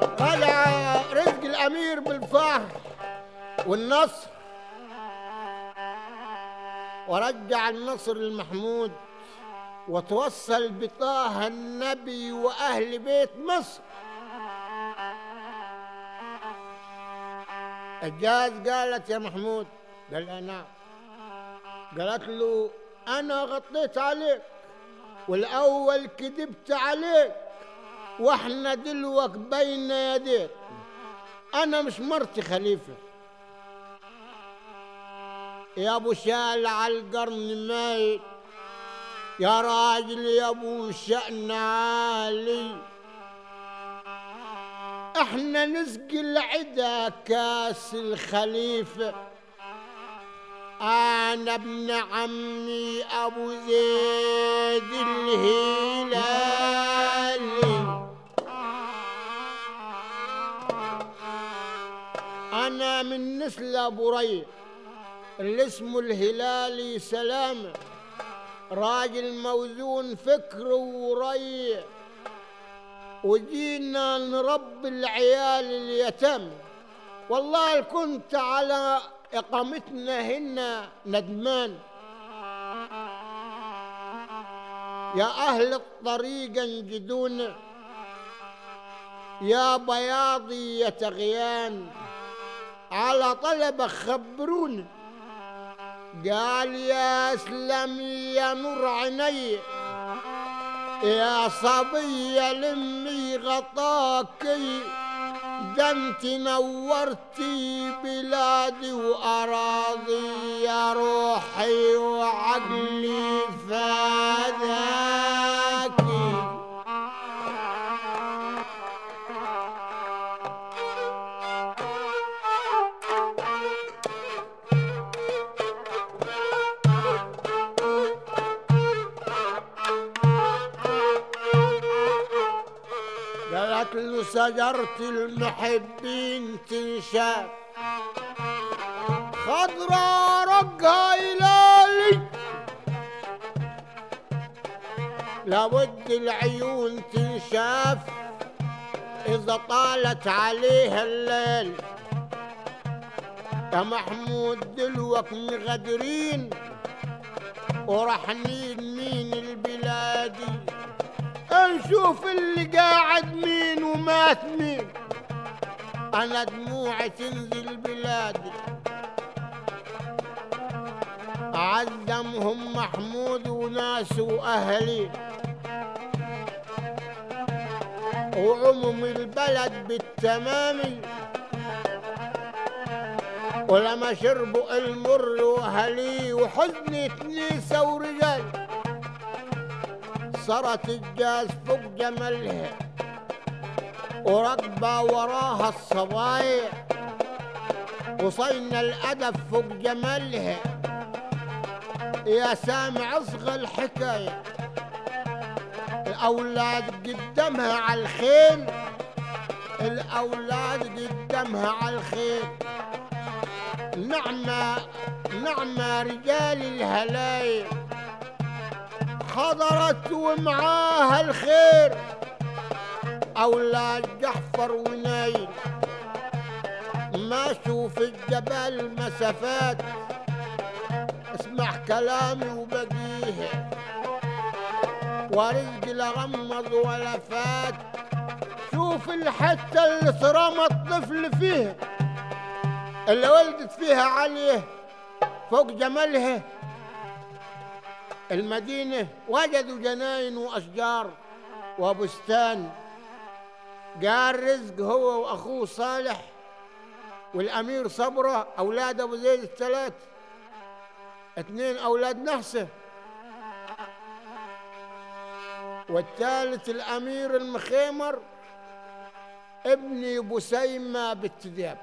رجع رزق الأمير بالفخر والنصر ورجع النصر المحمود وتوصل بطه النبي وأهل بيت مصر الجاز قالت يا محمود قال لها نعم قالت له أنا غطيت عليك والأول كذبت عليك واحنا دلوك بين يديك أنا مش مرتي خليفة يا أبو شال على القرن مايل يا راجل يا أبو شأن عالي احنا نسقي العدا كاس الخليفة انا ابن عمي ابو زيد الهلالي انا من نسل ابو ري اللي اسمه الهلالي سلامه راجل موزون فكر وري وجينا نربي العيال اليتم والله كنت على إقامتنا هنا ندمان يا أهل الطريق انجدونا يا بياضي يا تغيان على طلبة خبروني قال يا اسلم يا نور عيني يا صبي لمي غطاكي ده انت نورتي بلادي واراضي يا روحي وعقلي فداكي قالت له شجرة المحبين تنشاف خضرا رقها إلالي لابد العيون تنشاف إذا طالت عليها الليل يا محمود دلوك مغدرين ورحنين مين البلادي نشوف اللي قاعد مين ومات مين انا دموعي تنزل بلادي عزمهم محمود وناس واهلي وعمم البلد بالتمام ولما شربوا المر واهلي وحزن كنيسه ورجال صارت الجاز فوق جملها وركبة وراها الصبايا وصينا الأدب فوق جملها يا سامع اصغى الحكاية الأولاد قدامها على الخيل الأولاد قدامها على الخيل نعمة نعمة رجال الهلايل حضرت ومعاها الخير أولاد جحفر ونايل ماشوا في الجبل مسافات اسمع كلامي وبقيه ورزق لا غمض ولا فات شوف الحتة اللي ترمى الطفل فيها اللي ولدت فيها عليه فوق جملها المدينة وجدوا جناين وأشجار وبستان قال رزق هو وأخوه صالح والأمير صبرة أولاد أبو زيد الثلاث اثنين أولاد نحسة والثالث الأمير المخيمر ابني بسيمة بالتداب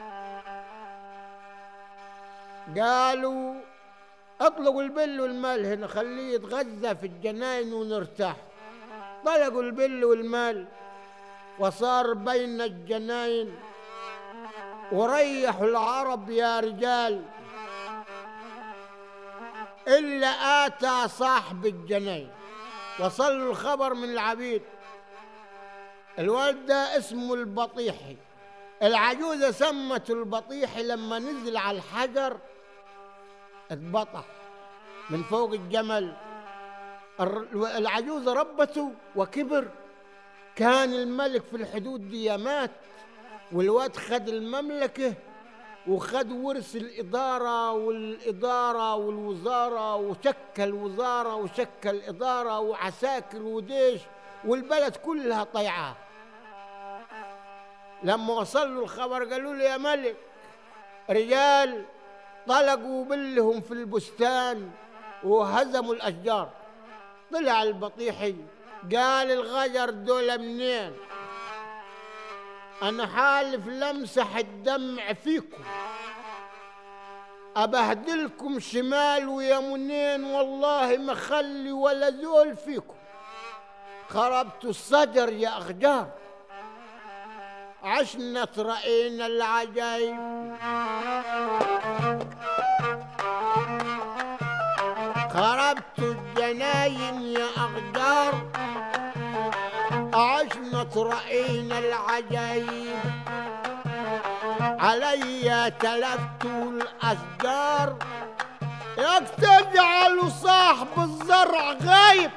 قالوا اطلقوا البل والمال هنا خليه يتغذى في الجناين ونرتاح طلقوا البل والمال وصار بين الجناين وريحوا العرب يا رجال إلا آتى صاحب الجناين وصل الخبر من العبيد الولد ده اسمه البطيحي العجوزة سمته البطيحي لما نزل على الحجر اتبطح من فوق الجمل الر- العجوزة ربته وكبر كان الملك في الحدود دي مات والواد خد المملكة وخد ورث الإدارة والإدارة والوزارة وشكل وزارة وشكل إدارة وعساكر وديش والبلد كلها طيعاه لما وصلوا الخبر قالوا له يا ملك رجال طلقوا بلهم في البستان وهزموا الأشجار طلع البطيحي قال الغجر دول منين أنا حالف لمسح الدمع فيكم أبهدلكم شمال ويمنين والله ما خلي ولا زول فيكم خربتوا الصدر يا أخجار عشنا رأينا العجايب خربتوا الجناين يا أخجار عشنا رأينا العجايب علي تلفتوا الأشجار ياك تجعلوا صاحب الزرع غايب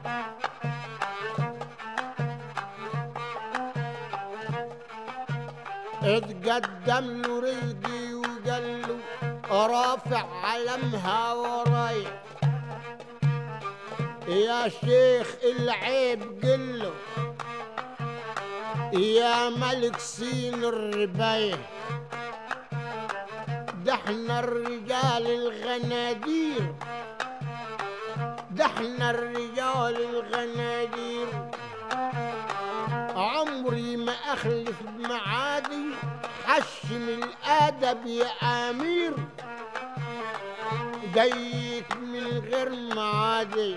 اتقدم له رزقي وقال له رافع علمها وراي يا شيخ العيب قله يا ملك سين الرباية ده احنا الرجال الغنادير ده احنا الرجال الغنادير عمري ما اخلف بمعادي حشم الادب يا امير جايك من غير معادي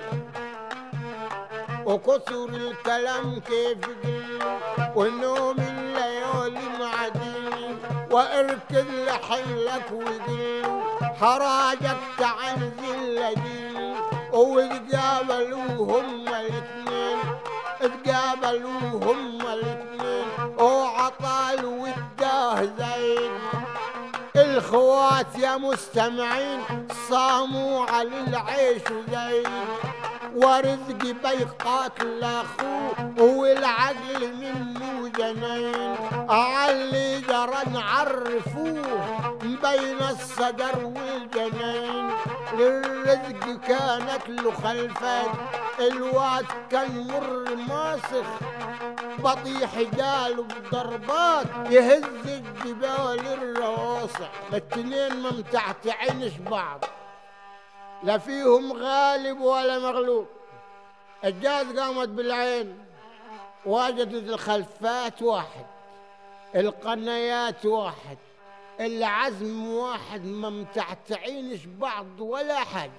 وكثر الكلام كيف قلوا ونوم الليالي معدي واركض لحلك وقلوا حراجك تعن ذلتي وتقابلوا هم الاثنين اتقابلوا هم الاثنين وعطال واداه زين الخوات يا مستمعين صاموا على العيش زين ورزقي بيقاتل اخوه والعقل منه جنين علي جرى نعرفوه بين الصدر والجنين للرزق كانت له خلفات الواد كان مر ماسخ بطيح قالوا بضربات يهز الجبال الرواسع التنين ما متعتعينش بعض لا فيهم غالب ولا مغلوب الجاز قامت بالعين وجدت الخلفات واحد القنيات واحد العزم واحد ما متعتعينش بعض ولا حاجة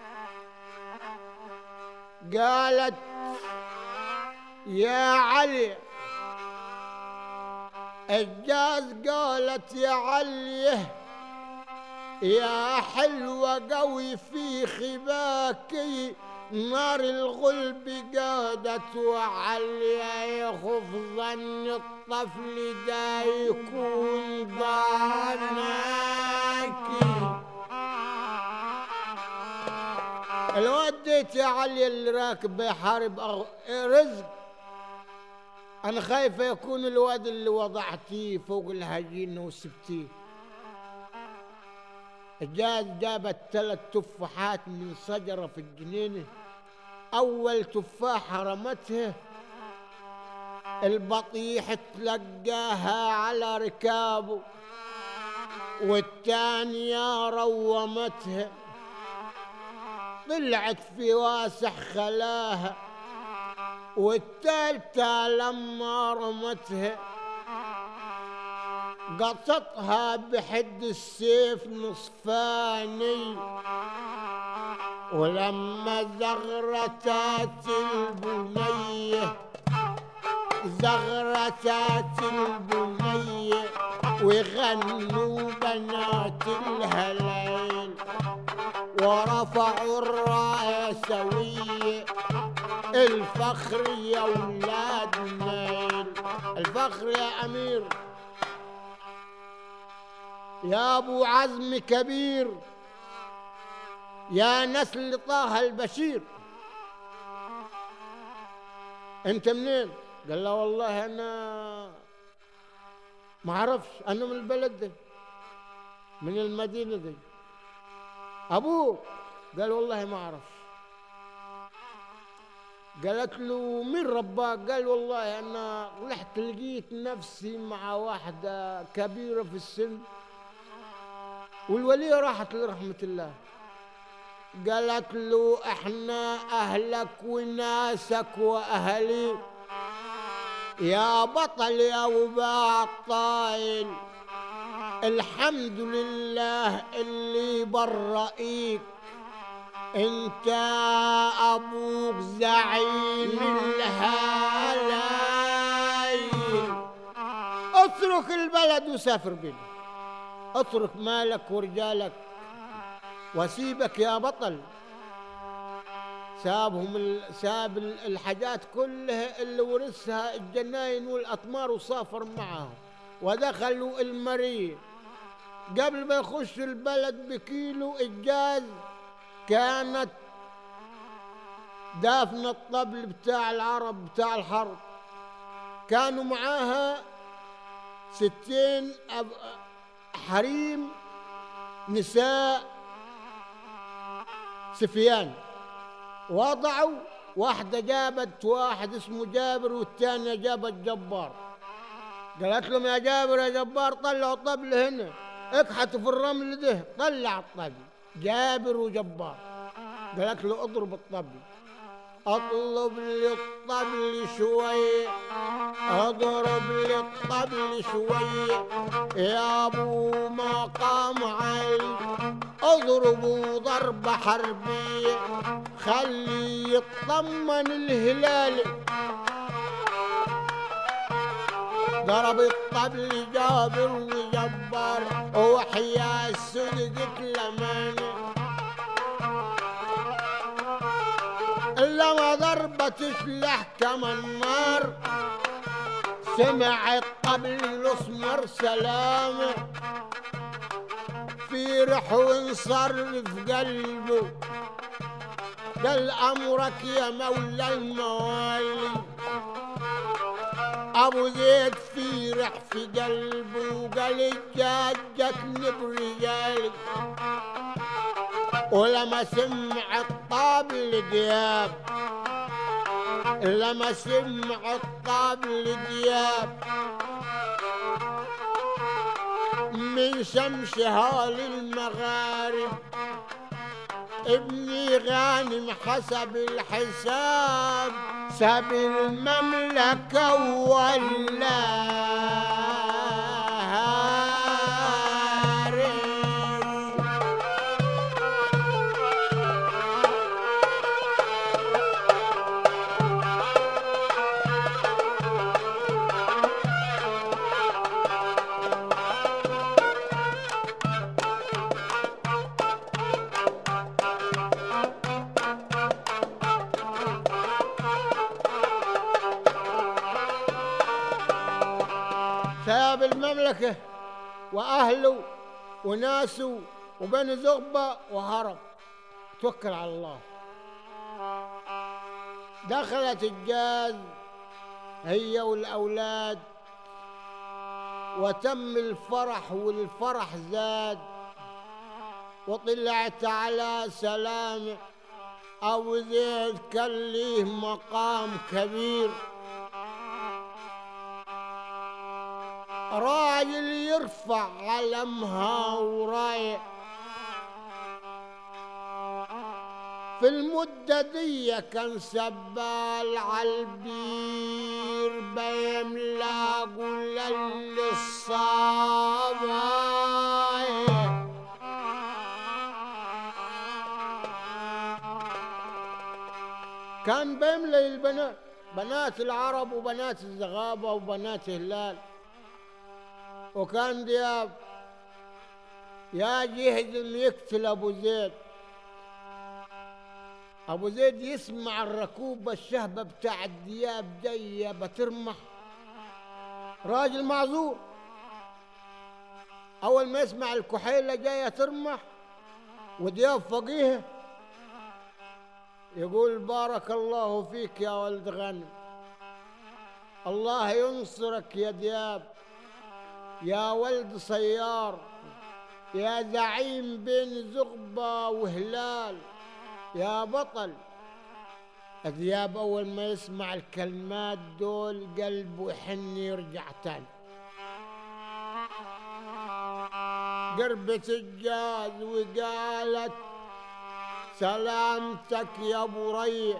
قالت يا علي الجاز قالت يا علي يا حلوة قوي في خباكي نار الغلب قادت وعلي يخف ظن الطفل دا يكون ضعناكي الواد ديت يا علي اللي راكب يحارب أغ... رزق انا خايفه يكون الواد اللي وضعتيه فوق الهجين وسبتيه جاز جابت ثلاث تفاحات من شجرة في الجنينة أول تفاحة رمتها البطيح تلقاها على ركابه والثانية رومتها طلعت في واسع خلاها والثالثة لما رمتها قطتها بحد السيف نصفاني ولما زغرتات البنية زغرتات البنية وغنوا بنات الهليل ورفعوا الراية سوية الفخر يا ولاد نيل الفخر يا أمير يا أبو عزم كبير يا نسل طه البشير انت منين قال له والله انا ما اعرفش انا من البلد دي من المدينه دي ابوك قال والله ما اعرفش قالت له مين رباك قال والله انا رحت لقيت نفسي مع واحده كبيره في السن والوليه راحت لرحمه الله قالت له احنا اهلك وناسك واهلي يا بطل يا وباع الطايل الحمد لله اللي برئيك انت ابوك زعيم الهلايل اترك البلد وسافر بنا اترك مالك ورجالك واسيبك يا بطل سابهم ال... ساب ال- الحاجات كلها اللي ورثها الجناين والاطمار وسافر معهم ودخلوا المريء قبل ما يخش البلد بكيلو الجاز كانت دافنة الطبل بتاع العرب بتاع الحرب كانوا معاها ستين أب... حريم نساء سفيان وضعوا واحدة جابت واحد اسمه جابر والثانية جابت جبار قالت لهم يا جابر يا جبار طلعوا الطبل هنا اكحتوا في الرمل ده طلع الطبل جابر وجبار قالت له اضرب الطبل اطلب لي الطبل شوي اضرب لي الطبل شوي يا ابو مقام علي اضربوا ضربة حربية خلي يطمن الهلال ضرب الطبل جابر وجبار وحيا صدقت لمانه لما ضربة تفلح كما النار سمع الطبل الاسمر سلامه فرح وانصرف قلبه قال امرك يا مولى الموالي ابو زيد فرح في قلبه وقال الجاجتني برجالي ولما سمع الطبل دياب لما سمع الطبل دياب من شمسها للمغارب ابني غانم حسب الحساب ساب المملكة ولا هارب ساب المملكة وأهله وناسه وبني زغبة وهرب توكل على الله دخلت الجاز هي والأولاد وتم الفرح والفرح زاد وطلعت على سلامه أبو زيد كان ليه مقام كبير راجل يرفع علمها ورايح في المدة دي كان سبال عالبير بيملا قول للصبايا كان بيملى البنات بنات العرب وبنات الزغابة وبنات هلال وكان دياب يا جهزم يقتل ابو زيد ابو زيد يسمع الركوب الشهبه بتاع الدياب جايه بترمح راجل معذور أول ما يسمع الكحيلة جاية ترمح وضياف فقيه يقول بارك الله فيك يا ولد غنم الله ينصرك يا دياب يا ولد صيار يا زعيم بين زغبة وهلال يا بطل دياب أول ما يسمع الكلمات دول قلبه يحن يرجع تاني قربت الجاز وقالت سلامتك يا ابو ريع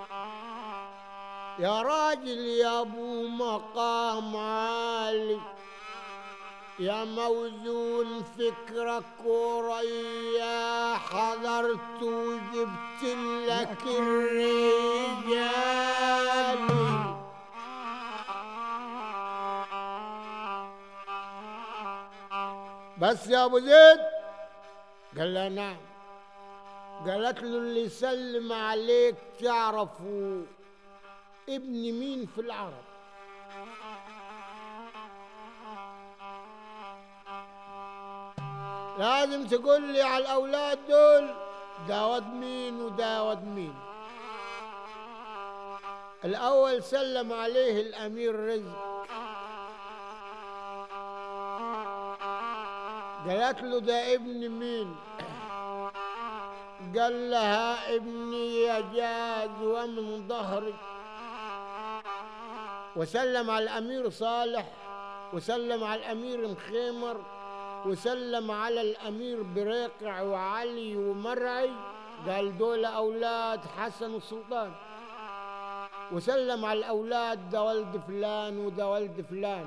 يا راجل يا ابو مقام عالي يا موزون فكرك وريا حضرت وجبت لك الرجال بس يا ابو زيد قال لها نعم قالت له اللي يسلم عليك تعرفوا ابن مين في العرب لازم تقول لي على الاولاد دول ده ود مين وده ود مين الاول سلم عليه الامير رزق قالت له ده ابن مين قال لها ابني يجاز ومن ظهري وسلم على الامير صالح وسلم على الامير مخيمر وسلم على الامير بريقع وعلي ومرعي قال دول اولاد حسن السلطان وسلم على الاولاد ده ولد فلان وده ولد فلان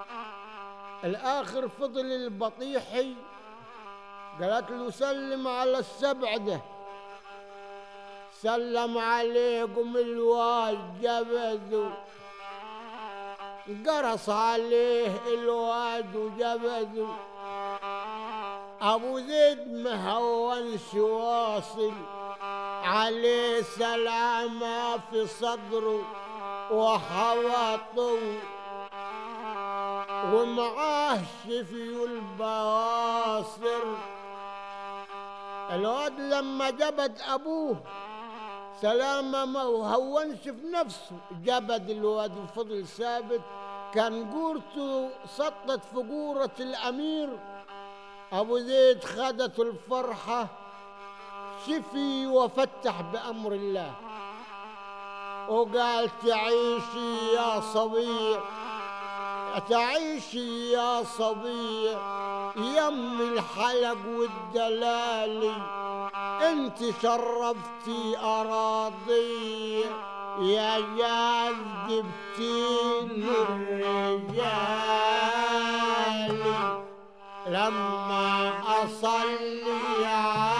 الاخر فضل البطيحي قالت له سلم على السبع ده سلم عليكم الواد جبذوا قرص عليه الواد وجبذوا ابو زيد مهونش واصل عليه سلامة في صدره وحواطه ومعاه شفي البواصر الواد لما جبد ابوه سلامة ما هونش في نفسه جبد الواد وفضل ثابت كان قورته سطت في قورة الأمير أبو زيد خدت الفرحة شفي وفتح بأمر الله وقال تعيشي يا صبي تعيشي يا صبي يم الحلق والدلالي انت شرفتي اراضي يا جاز جبتي الرجال لما اصلي على